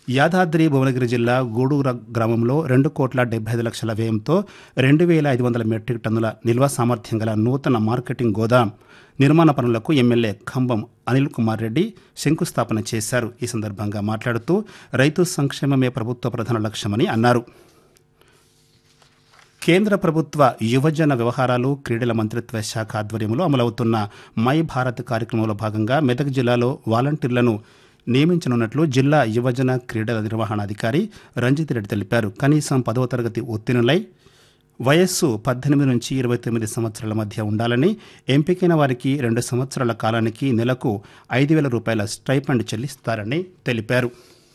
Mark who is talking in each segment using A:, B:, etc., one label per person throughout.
A: యాదాద్రి భువనగిరి జిల్లా గూడూరు గ్రామంలో రెండు కోట్ల డెబ్బై ఐదు లక్షల వ్యయంతో రెండు వేల ఐదు వందల మెట్రిక్ టన్నుల నిల్వ సామర్థ్యం గల నూతన మార్కెటింగ్ గోదాం నిర్మాణ పనులకు ఎమ్మెల్యే ఖంభం అనిల్ కుమార్ రెడ్డి శంకుస్థాపన చేశారు ఈ సందర్భంగా మాట్లాడుతూ రైతు సంక్షేమమే ప్రభుత్వ ప్రధాన లక్ష్యమని అన్నారు కేంద్ర ప్రభుత్వ యువజన వ్యవహారాలు క్రీడల మంత్రిత్వ శాఖ ఆధ్వర్యంలో అమలవుతున్న మై భారత్ కార్యక్రమంలో భాగంగా మెదక్ జిల్లాలో వాలంటీర్లను నియమించనున్నట్లు జిల్లా యువజన క్రీడల నిర్వహణాధికారి రంజిత్ రెడ్డి తెలిపారు కనీసం పదవ తరగతి ఉత్తీర్ణులై వయస్సు పద్దెనిమిది నుంచి ఇరవై తొమ్మిది సంవత్సరాల మధ్య ఉండాలని ఎంపికైన వారికి రెండు సంవత్సరాల కాలానికి నెలకు ఐదు వేల రూపాయల స్టైఫండ్ చెల్లిస్తారని తెలిపారు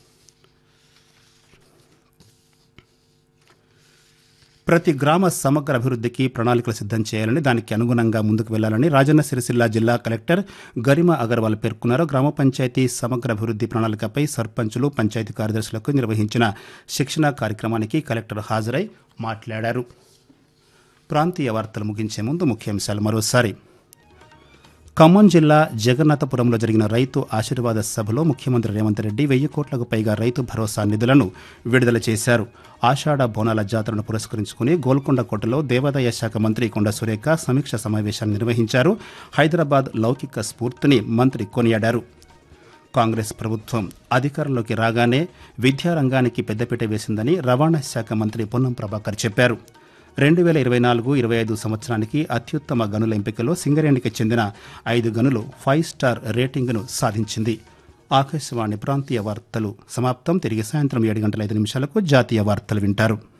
A: ప్రతి గ్రామ సమగ్ర అభివృద్ధికి ప్రణాళికలు సిద్ధం చేయాలని దానికి అనుగుణంగా ముందుకు వెళ్లాలని రాజన్న సిరిసిల్ల జిల్లా కలెక్టర్ గరిమా అగర్వాల్ పేర్కొన్నారు గ్రామ పంచాయతీ సమగ్ర అభివృద్ధి ప్రణాళికపై సర్పంచులు పంచాయతీ కార్యదర్శులకు నిర్వహించిన శిక్షణ కార్యక్రమానికి కలెక్టర్ హాజరై మాట్లాడారు ప్రాంతీయ వార్తలు ముగించే ముందు ముఖ్యాంశాలు మరోసారి ఖమ్మం జిల్లా జగన్నాథపురంలో జరిగిన రైతు ఆశీర్వాద సభలో ముఖ్యమంత్రి రేవంత్ రెడ్డి వెయ్యి కోట్లకు పైగా రైతు భరోసా నిధులను విడుదల చేశారు ఆషాఢ బోనాల జాతరను పురస్కరించుకుని గోల్కొండ కోటలో దేవాదాయ శాఖ మంత్రి కొండ సురేఖ సమీక్ష సమావేశాన్ని నిర్వహించారు హైదరాబాద్ లౌకిక స్ఫూర్తిని మంత్రి కొనియాడారు కాంగ్రెస్ ప్రభుత్వం అధికారంలోకి రాగానే విద్యారంగానికి పెద్దపీట వేసిందని రవాణా శాఖ మంత్రి పొన్నం ప్రభాకర్ చెప్పారు రెండు వేల ఇరవై నాలుగు ఇరవై ఐదు సంవత్సరానికి అత్యుత్తమ గనుల ఎంపికలో సింగరేణికి చెందిన ఐదు గనులు ఫైవ్ స్టార్ రేటింగ్ను సాధించింది ఆకాశవాణి ప్రాంతీయ వార్తలు సమాప్తం తిరిగి సాయంత్రం ఏడు గంటల ఐదు నిమిషాలకు జాతీయ వార్తలు వింటారు